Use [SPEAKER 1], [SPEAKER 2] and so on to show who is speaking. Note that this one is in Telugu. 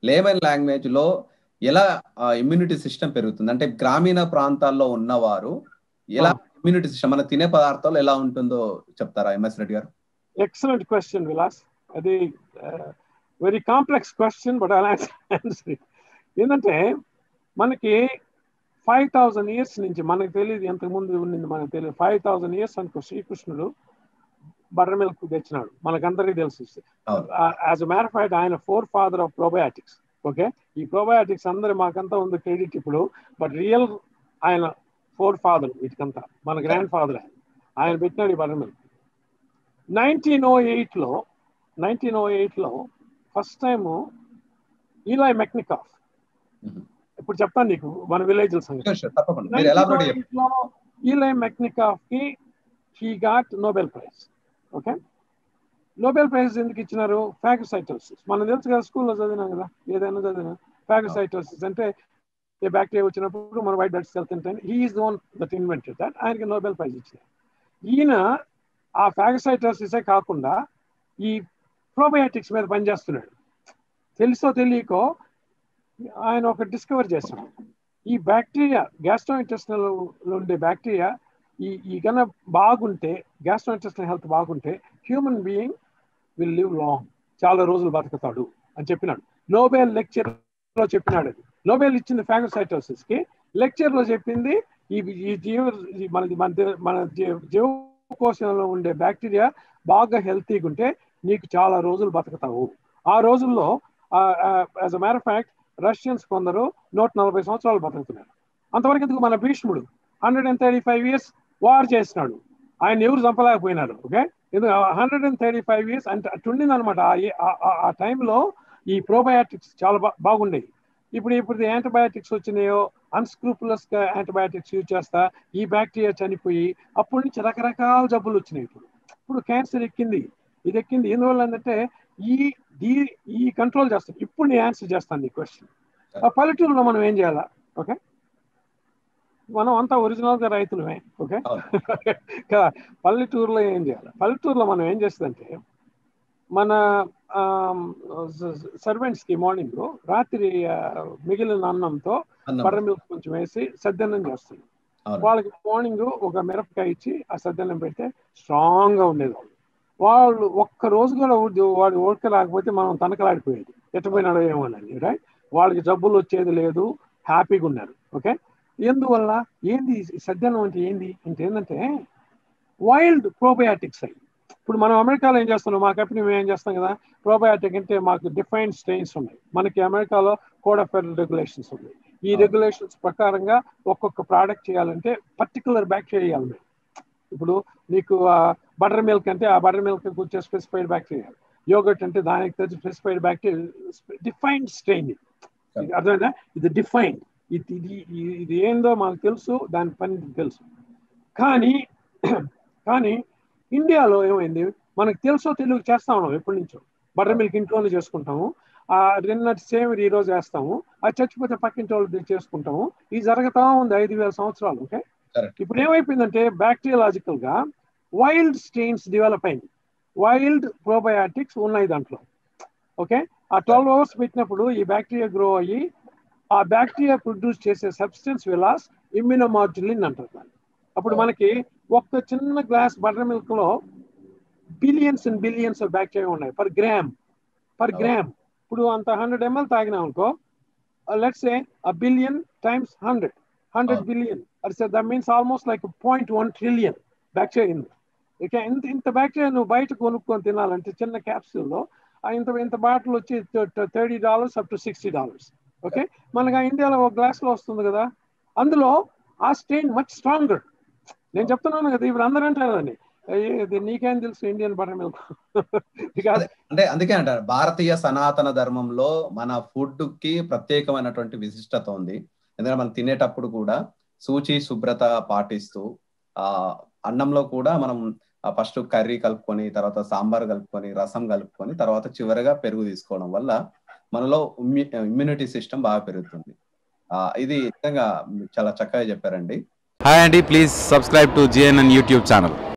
[SPEAKER 1] లేమన్ లాంగ్వేజ్ లో ఎలా ఇమ్యూనిటీ సిస్టమ్ పెరుగుతుంది అంటే గ్రామీణ ప్రాంతాల్లో ఉన్నవారు ఎలా ఇమ్యూనిటీ సిస్టమ్ మన తినే పదార్థాలు ఎలా ఉంటుందో చెప్తారా ఎంఎస్ రెడ్డి గారు
[SPEAKER 2] ఎక్సలెంట్ క్వశ్చన్ విలాస్ అది very complex question but answer ఏంటంటే మనకి ఫైవ్ థౌజండ్ ఇయర్స్ నుంచి మనకు తెలియదు ఎంతకు ముందు ఉన్నింది మనకు తెలియదు ఫైవ్ థౌజండ్ ఇయర్స్ అనుకో శ్రీకృష్ణుడు బటర్ మిల్క్ తెచ్చినాడు మనకందరికీ తెలుసు యాజ్ అ మ్యాటర్ ఫ్యాక్ట్ ఆయన forefather of probiotics okay ఈ ప్రోబయాటిక్స్ అందరు మాకంతా ఉంది క్రెడిట్ ఇప్పుడు బట్ రియల్ ఆయన ఫోర్ ఫాదర్ వీటికంతా మన గ్రాండ్ ఫాదర్ ఆయన ఆయన పెట్టినాడు ఈ బటర్ మిల్క్ నైన్టీన్ ఓ ఎయిట్లో నైన్టీన్ ఓ ఎయిట్లో ఫస్ట్ టైము ఈలాయ్ మెక్నికాఫ్ ఇప్పుడు చెప్తాను నీకు మన విలేజ్ సంగతి ఈలాయ్ మెక్నికాఫ్ కి he got Nobel prize okay Nobel prize ఎందుకు ఇచ్చినారు ఫ్యాగోసైటోసిస్ మనం తెలుసు కదా స్కూల్లో చదివినాం కదా ఏదైనా చదివినా ఫ్యాగోసైటోసిస్ అంటే ఏ బ్యాక్టీరియా వచ్చినప్పుడు మన వైట్ బ్లడ్ సెల్ తింటాను he is own that invented that ఆయనకి నోబెల్ ప్రైజ్ ఇచ్చినారు ఈయన ఆ ఫ్యాగోసైటోసిసే కాకుండా ఈ ప్రోబయాటిక్స్ మీద పనిచేస్తున్నాడు తెలుసో తెలియకో ఆయన ఒక డిస్కవర్ చేశాడు ఈ బ్యాక్టీరియా గ్యాస్ట్రో ఇంటెస్టినల్ ఉండే బ్యాక్టీరియా ఈ ఈ కన్నా బాగుంటే గ్యాస్ట్రో ఇంటెస్టినల్ హెల్త్ బాగుంటే human being will live long చాలా రోజులు బతుకుతాడు అని చెప్పినాడు నోబెల్ లెక్చర్ లో చెప్పినాడు అది నోబెల్ ఇచ్చింది ఫ్యాగోసైటోసిస్ కి లెక్చర్ లో చెప్పింది ఈ ఈ జీవ మన మన మన జీవకోశంలో ఉండే బ్యాక్టీరియా బాగా హెల్తీగా ఉంటే నీకు చాలా రోజులు బతుకుతావు ఆ రోజుల్లో as a matter fact Russians కొందరు నూట నలభై సంవత్సరాలు బతుకుతున్నారు అంతవరకు ఎందుకు మన భీష్ముడు hundred and thirty five years war చేసినాడు ఆయన ఎవరు చంపలేకపోయినారు ఓకే ఎందుకు hundred and thirty five years అంటే అట్టుండింది అనమాట ఆ టైంలో ఈ ప్రోబయాటిక్స్ చాలా బాగుండేవి ఇప్పుడు ఇప్పుడు యాంటీబయాటిక్స్ వచ్చినాయో అన్స్క్రూపులస్ గా యాంటీబయాటిక్స్ యూజ్ చేస్తా ఈ బ్యాక్టీరియా చనిపోయి అప్పటి నుంచి రకరకాల జబ్బులు వచ్చినాయి ఇప్పుడు ఇప్పుడు క్యాన్సర్ ఎక్కింది ఇది ఎక్కింది ఎందువల్ల ఏంటంటే ఈ ఈ ఈ కంట్రోల్ చేస్తాం ఇప్పుడు నేను ఆన్సర్ చేస్తాను ఈ క్వశ్చన్ ఆ పల్లెటూరులో మనం ఏం చేయాలా ఓకే మనం అంతా ఒరిజినల్ గా రైతులమే ఓకే పల్లెటూరులో ఏం చేయాలి పల్లెటూరులో మనం ఏం చేస్తుందంటే మన సర్వెంట్స్ కి మార్నింగ్ రాత్రి మిగిలిన అన్నంతో బటర్ మిల్క్ కొంచెం వేసి సద్దన్నం చేస్తుంది వాళ్ళకి మార్నింగ్ ఒక మిరపకాయ ఇచ్చి ఆ సద్దన్నం పెడితే స్ట్రాంగ్ గా ఉండేది వాళ్ళు ఒక్క రోజు కూడా వాడు ఓడక రాకపోతే మనం తనకలాడిపోయేది ఎట్టపోయినాడో ఏమోనని రైట్ వాళ్ళకి జబ్బులు వచ్చేది లేదు హ్యాపీగా ఉన్నారు ఓకే ఎందువల్ల ఏంది సద్యానం అంటే ఏంది అంటే ఏంటంటే వైల్డ్ ప్రోబయాటిక్స్ అయ్యి ఇప్పుడు మనం అమెరికాలో ఏం చేస్తున్నాం మా కంపెనీ మేము ఏం చేస్తాం కదా ప్రోబయాటిక్ అంటే మాకు డిఫైన్డ్ స్ట్రెయిన్స్ ఉన్నాయి మనకి అమెరికాలో కోడ్ ఆఫ్ ఫెడరల్ రెగ్యులేషన్స్ ఉన్నాయి ఈ రెగ్యులేషన్స్ ప్రకారంగా ఒక్కొక్క ప్రోడక్ట్ చేయాలంటే పర్టికులర్ బ్యాక్టీరియా చేయాలి ఇప్పుడు నీకు బటర్ మిల్క్ అంటే ఆ బటర్ మిల్క్ వచ్చే స్పెసిఫైడ్ బ్యాక్టీరియా యోగట్ అంటే దానికి తెలిసి స్పెసిఫైడ్ బ్యాక్టీరియా డిఫైన్డ్ స్ట్రెయిన్ ఇది అర్థమైందా ఇది డిఫైన్డ్ ఇది ఇది ఇది ఏందో మాకు తెలుసు దాని పని తెలుసు కానీ కానీ ఇండియాలో ఏమైంది మనకు తెలుసో తెలుగు చేస్తా ఉన్నాం ఎప్పటి నుంచో బటర్ మిల్క్ ఇంట్లోనే చేసుకుంటాము ఆ నిన్నటి సేమ్ ఈ రోజు వేస్తాము అది చచ్చిపోతే పక్కింటి వాళ్ళు చేసుకుంటాము ఇది జరుగుతా ఉంది ఐదు వేల సంవత్సరాలు ఓకే ఇప్పుడు ఏమైపోయిందంటే బ్యాక్టీరియాలజికల్ గా వైల్డ్ స్టెయిన్స్ డెవలప్ అయింది వైల్డ్ ప్రోబయాటిక్స్ ఉన్నాయి దాంట్లో ఓకే ఆ ట్వెల్వ్ అవర్స్ పెట్టినప్పుడు ఈ బ్యాక్టీరియా గ్రో అయ్యి ఆ బ్యాక్టీరియా ప్రొడ్యూస్ చేసే సబ్స్టెన్స్ విలాస్ ఇమ్యూనోమాడ్యులిన్ అంటారు దాన్ని అప్పుడు మనకి ఒక్క చిన్న గ్లాస్ బటర్ మిల్క్ లో billions and billions of bacteria ఉన్నాయి పర్ గ్రామ్ పర్ గ్రామ్ ఇప్పుడు అంత హండ్రెడ్ ఎంఎల్ తాగినాం అనుకో let's a uh billion times hundred hundred billion అది that means almost like point one trillion bacteria ఉంది ఇక ఇంత ఇంత బ్యాక్టీరియా నువ్వు బయట కొనుక్కొని తినాలంటే చిన్న క్యాప్సూల్లో ఇంత ఇంత బాటిల్ వచ్చి thirty dollars up to sixty dollars okay మనకి ఆ ఇండియాలో ఒక గ్లాస్ లో వస్తుంది కదా అందులో ఆ స్టెయిన్ మచ్ స్ట్రాంగర్ నేను చెప్తున్నాను కదా ఇప్పుడు అందరూ అంటారు ఇది నీకేం తెలుసు ఇండియన్ బటర్ మిల్క్
[SPEAKER 1] అంటే అందుకే అంటారు భారతీయ సనాతన ధర్మంలో మన ఫుడ్ కి ప్రత్యేకమైనటువంటి విశిష్టత ఉంది ఎందుకంటే మనం తినేటప్పుడు కూడా సూచి శుభ్రత పాటిస్తూ ఆ అన్నంలో కూడా మనం ఫస్ట్ కర్రీ కలుపుకొని తర్వాత సాంబార్ కలుపుకొని రసం కలుపుకొని తర్వాత చివరిగా పెరుగు తీసుకోవడం వల్ల మనలో ఇమ్యూనిటీ సిస్టమ్ బాగా పెరుగుతుంది ఇది నిజంగా చాలా చక్కగా చెప్పారండి
[SPEAKER 3] హాయ్ అండి please subscribe to GNN YouTube channel